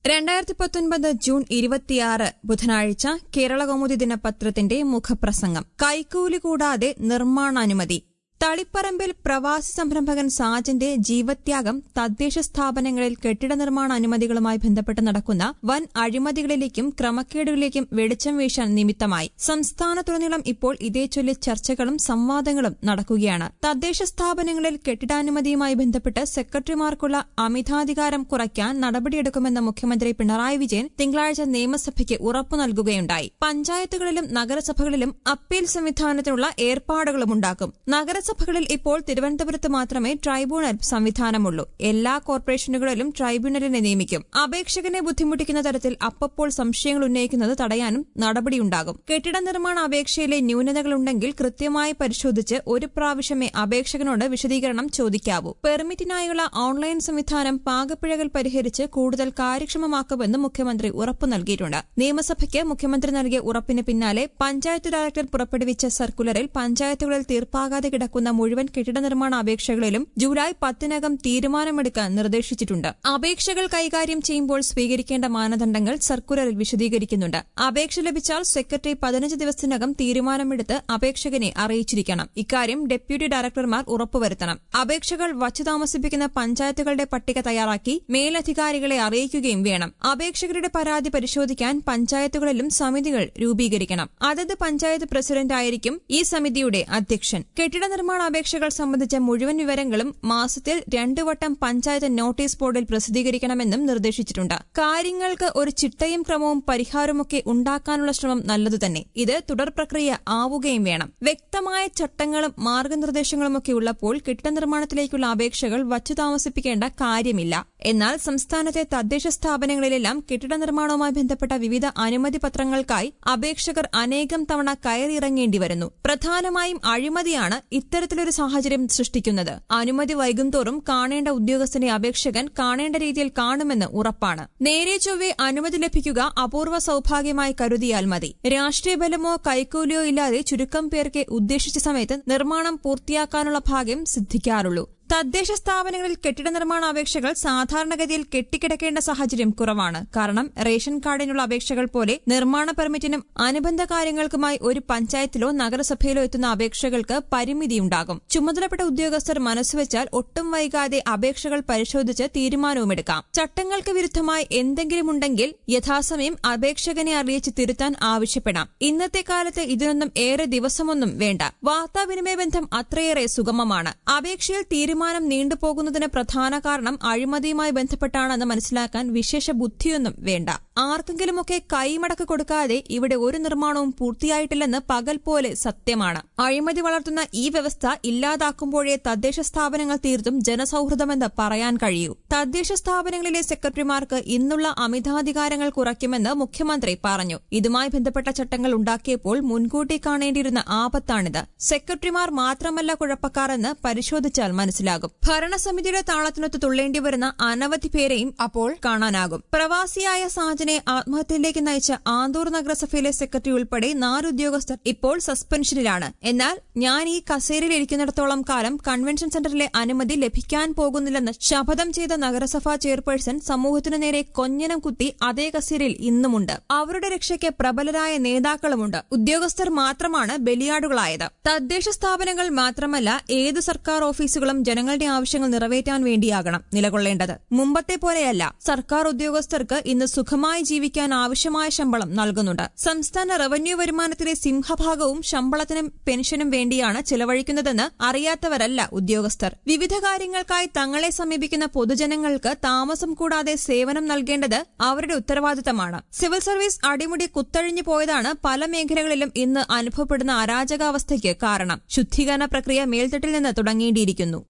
രണ്ടായിരത്തി പത്തൊൻപത് ജൂൺ ഇരുപത്തിയാറ് ബുധനാഴ്ച കേരളകൗമുദി ദിനപത്രത്തിന്റെ മുഖപ്രസംഗം കൈക്കൂലി കൂടാതെ നിർമ്മാണാനുമതി തളിപ്പറമ്പിൽ പ്രവാസി സംരംഭകൻ സാജന്റെ ജീവത്യാഗം തദ്ദേശ സ്ഥാപനങ്ങളിൽ കെട്ടിട നിർമ്മാണ അനുമതികളുമായി ബന്ധപ്പെട്ട് നടക്കുന്ന വൻ അഴിമതികളിലേക്കും ക്രമക്കേടുകളിലേക്കും വെളിച്ചം വീശാൻ നിമിത്തമായി സംസ്ഥാനത്തുടനീളം ഇപ്പോൾ ഇതേച്ചൊല്ലി ചർച്ചകളും സംവാദങ്ങളും നടക്കുകയാണ് തദ്ദേശ സ്ഥാപനങ്ങളിൽ കെട്ടിടാനുമതിയുമായി ബന്ധപ്പെട്ട് സെക്രട്ടറിമാർക്കുള്ള അമിതാധികാരം കുറയ്ക്കാൻ നടപടിയെടുക്കുമെന്ന് മുഖ്യമന്ത്രി പിണറായി വിജയൻ തിങ്കളാഴ്ച നിയമസഭയ്ക്ക് ഉറപ്പു നൽകുകയുണ്ടായി പഞ്ചായത്തുകളിലും നഗരസഭകളിലും അപ്പീൽ സംവിധാനത്തിനുള്ള ഏർപ്പാടുകളുമുണ്ടാക്കും നഗരസഭകളിൽ ഇപ്പോൾ തിരുവനന്തപുരത്ത് മാത്രമേ ട്രൈബ്യൂണൽ സംവിധാനമുള്ളൂ എല്ലാ കോർപ്പറേഷനുകളിലും ട്രൈബ്യൂണലിനെ നിയമിക്കും അപേക്ഷകനെ ബുദ്ധിമുട്ടിക്കുന്ന തരത്തിൽ അപ്പപ്പോൾ സംശയങ്ങൾ ഉന്നയിക്കുന്നത് തടയാനും നടപടിയുണ്ടാകും കെട്ടിട നിർമ്മാണ അപേക്ഷയിലെ ന്യൂനതകളുണ്ടെങ്കിൽ കൃത്യമായി പരിശോധിച്ച് ഒരു പ്രാവശ്യമേ അപേക്ഷകനോട് വിശദീകരണം ചോദിക്കാവൂ പെർമിറ്റിനായുള്ള ഓൺലൈൻ സംവിധാനം പാകപ്പിഴകൾ പരിഹരിച്ച് കൂടുതൽ കാര്യക്ഷമമാക്കുമെന്ന് മുഖ്യമന്ത്രി ഉറപ്പു നൽകിയിട്ടുണ്ട് നിയമസഭയ്ക്ക് മുഖ്യമന്ത്രി നൽകിയ ഉറപ്പിന് പിന്നാലെ പഞ്ചായത്ത് ഡയറക്ടർ പുറപ്പെടുവിച്ച സർക്കുലറിൽ പഞ്ചായത്തുകളിൽ തീർപ്പാകാതെ കിടക്കുന്ന മുഴുവൻ കെട്ടിട നിർമ്മാണ അപേക്ഷകളിലും ജൂലൈ പത്തിനകം തീരുമാനമെടുക്കാൻ നിർദ്ദേശിച്ചിട്ടുണ്ട് അപേക്ഷകൾ കൈകാര്യം ചെയ്യുമ്പോൾ സ്വീകരിക്കേണ്ട മാനദണ്ഡങ്ങൾ സർക്കുലറിൽ വിശദീകരിക്കുന്നുണ്ട് അപേക്ഷ ലഭിച്ചാൽ സെക്രട്ടറി പതിനഞ്ച് ദിവസത്തിനകം തീരുമാനമെടുത്ത് അപേക്ഷകനെ അറിയിച്ചിരിക്കണം ഇക്കാര്യം ഡെപ്യൂട്ടി ഡയറക്ടർമാർ ഉറപ്പുവരുത്തണം അപേക്ഷകൾ വച്ചു താമസിപ്പിക്കുന്ന പഞ്ചായത്തുകളുടെ പട്ടിക തയ്യാറാക്കി മേലധികാരികളെ അറിയിക്കുകയും വേണം അപേക്ഷകരുടെ പരാതി പരിശോധിക്കാൻ പഞ്ചായത്തുകളിലും സമിതികൾ രൂപീകരിക്കണം അതത് പഞ്ചായത്ത് പ്രസിഡന്റ് ആയിരിക്കും ഈ സമിതിയുടെ അധ്യക്ഷൻ കെട്ടിട നിർമ്മാണ അപേക്ഷകൾ സംബന്ധിച്ച മുഴുവൻ വിവരങ്ങളും മാസത്തിൽ രണ്ടു വട്ടം പഞ്ചായത്ത് നോട്ടീസ് ബോർഡിൽ പ്രസിദ്ധീകരിക്കണമെന്നും നിർദ്ദേശിച്ചിട്ടുണ്ട് കാര്യങ്ങൾക്ക് ഒരു ചിട്ടയും ക്രമവും പരിഹാരമൊക്കെ ഉണ്ടാക്കാനുള്ള ശ്രമം നല്ലതുതന്നെ ഇത് തുടർ പ്രക്രിയ ആവുകയും വേണം വ്യക്തമായ ചട്ടങ്ങളും മാർഗനിർദ്ദേശങ്ങളുമൊക്കെ ഉള്ളപ്പോൾ കെട്ടിട നിർമ്മാണത്തിലേക്കുള്ള അപേക്ഷകൾ വച്ചു താമസിപ്പിക്കേണ്ട കാര്യമില്ല എന്നാൽ സംസ്ഥാനത്തെ തദ്ദേശ സ്ഥാപനങ്ങളിലെല്ലാം കെട്ടിട നിർമ്മാണവുമായി ബന്ധപ്പെട്ട വിവിധ അനുമതി പത്രങ്ങൾക്കായി അപേക്ഷകർ അനേകം തവണ കയറിയിറങ്ങേണ്ടി വരുന്നു പ്രധാനമായും അഴിമതിയാണ് ഇത്തരത്തിലൊരു സാഹചര്യം സൃഷ്ടിക്കുന്നത് അനുമതി വൈകുംതോറും കാണേണ്ട ഉദ്യോഗസ്ഥനെ അപേക്ഷകൻ കാണേണ്ട രീതിയിൽ കാണുമെന്ന് ഉറപ്പാണ് നേരെ ചൊവ്വെ അനുമതി ലഭിക്കുക അപൂർവ സൌഭാഗ്യമായി കരുതിയാൽ മതി രാഷ്ട്രീയ ബലമോ കൈക്കൂലിയോ ഇല്ലാതെ ചുരുക്കം പേർക്ക് ഉദ്ദേശിച്ച സമയത്ത് നിർമ്മാണം പൂർത്തിയാക്കാനുള്ള ഭാഗ്യം സിദ്ധിക്കാറുള്ളൂ തദ്ദേശ സ്ഥാപനങ്ങളിൽ കെട്ടിട നിർമ്മാണ അപേക്ഷകൾ സാധാരണഗതിയിൽ കെട്ടിക്കിടക്കേണ്ട സാഹചര്യം കുറവാണ് കാരണം റേഷൻ കാർഡിനുള്ള അപേക്ഷകൾ പോലെ നിർമ്മാണ പെർമിറ്റിനും അനുബന്ധ കാര്യങ്ങൾക്കുമായി ഒരു പഞ്ചായത്തിലോ നഗരസഭയിലോ എത്തുന്ന അപേക്ഷകൾക്ക് പരിമിതിയുണ്ടാകും ചുമതലപ്പെട്ട ഉദ്യോഗസ്ഥർ മനസ്സുവെച്ചാൽ ഒട്ടും വൈകാതെ അപേക്ഷകൾ പരിശോധിച്ച് തീരുമാനവുമെടുക്കാം ചട്ടങ്ങൾക്ക് വിരുദ്ധമായി എന്തെങ്കിലും ഉണ്ടെങ്കിൽ യഥാസമയം അപേക്ഷകനെ അറിയിച്ച് തിരുത്താൻ ആവശ്യപ്പെടാം ഇന്നത്തെ കാലത്ത് ഇതിനൊന്നും ഏറെ ദിവസമൊന്നും വേണ്ട വാർത്താവിനിമയ ബന്ധം അത്രയേറെ സുഗമമാണ് അപേക്ഷയിൽ തീരുമാനം നീണ്ടുപോകുന്നതിന് പ്രധാന കാരണം അഴിമതിയുമായി ബന്ധപ്പെട്ടാണെന്ന് മനസ്സിലാക്കാൻ വിശേഷ ബുദ്ധിയൊന്നും വേണ്ട ആർക്കെങ്കിലുമൊക്കെ കൈമടക്ക് കൊടുക്കാതെ ഇവിടെ ഒരു നിർമ്മാണവും പൂർത്തിയായിട്ടില്ലെന്ന് പകൽ പോലെ സത്യമാണ് അഴിമതി വളർത്തുന്ന ഈ വ്യവസ്ഥ ഇല്ലാതാക്കുമ്പോഴേ തദ്ദേശ സ്ഥാപനങ്ങൾ തീർത്തും ജനസൌഹൃദമെന്ന് പറയാൻ കഴിയൂ തദ്ദേശ സ്ഥാപനങ്ങളിലെ സെക്രട്ടറിമാർക്ക് ഇന്നുള്ള അമിതാധികാരങ്ങൾ കുറയ്ക്കുമെന്ന് മുഖ്യമന്ത്രി പറഞ്ഞു ഇതുമായി ബന്ധപ്പെട്ട ചട്ടങ്ങൾ ഉണ്ടാക്കിയപ്പോൾ മുൻകൂട്ടി കാണേണ്ടിയിരുന്ന ആപത്താണിത് സെക്രട്ടറിമാർ മാത്രമല്ല കുഴപ്പക്കാരെന്ന് പരിശോധിച്ചാൽ മനസ്സിലാകും ഭരണസമിതിയുടെ താളത്തിനൊത്ത് തുള്ളേണ്ടി വരുന്ന അനവധി പേരെയും അപ്പോൾ കാണാനാകും പ്രവാസിയായ സാജനെ ആത്മഹത്യയിലേക്ക് നയിച്ച ആന്തൂർ നഗരസഭയിലെ സെക്രട്ടറി ഉൾപ്പെടെ നാല് ഉദ്യോഗസ്ഥർ ഇപ്പോൾ സസ്പെൻഷനിലാണ് എന്നാൽ ഞാൻ ഈ കസേരയിൽ ഇരിക്കുന്നിടത്തോളം കാലം കൺവെൻഷൻ സെന്ററിലെ അനുമതി ലഭിക്കാൻ പോകുന്നില്ലെന്ന് ശപഥം ചെയ്ത നഗരസഭാ ചെയർപേഴ്സൺ സമൂഹത്തിനു നേരെ കൊഞ്ഞനം കുത്തി അതേ കസേരയിൽ ഇന്നുമുണ്ട് അവരുടെ രക്ഷയ്ക്ക് പ്രബലരായ നേതാക്കളുമുണ്ട് ഉദ്യോഗസ്ഥർ മാത്രമാണ് ബലിയാടുകളായത് തദ്ദേശ സ്ഥാപനങ്ങൾ മാത്രമല്ല ഏത് സർക്കാർ ഓഫീസുകളും ജനങ്ങളുടെ ആവശ്യങ്ങൾ നിറവേറ്റാൻ വേണ്ടിയാകണം നിലകൊള്ളേണ്ടത് മുമ്പത്തെ പോലെയല്ല സർക്കാർ ഉദ്യോഗസ്ഥർക്ക് ഇന്ന് സുഖമായി ജീവിക്കാൻ ആവശ്യമായ ശമ്പളം നൽകുന്നുണ്ട് സംസ്ഥാന റവന്യൂ വരുമാനത്തിലെ സിംഹഭാഗവും ശമ്പളത്തിനും പെൻഷനും വേണ്ടിയാണ് ചെലവഴിക്കുന്നതെന്ന് അറിയാത്തവരല്ല ഉദ്യോഗസ്ഥർ വിവിധ കാര്യങ്ങൾക്കായി തങ്ങളെ സമീപിക്കുന്ന പൊതുജനങ്ങൾക്ക് താമസം കൂടാതെ സേവനം നൽകേണ്ടത് അവരുടെ ഉത്തരവാദിത്തമാണ് സിവിൽ സർവീസ് അടിമുടി കുത്തഴിഞ്ഞു പോയതാണ് പല മേഖലകളിലും ഇന്ന് അനുഭവപ്പെടുന്ന അരാജകാവസ്ഥയ്ക്ക് കാരണം ശുദ്ധീകരണ പ്രക്രിയ മേൽത്തട്ടിൽ നിന്ന് തുടങ്ങേണ്ടിയിരിക്കുന്നു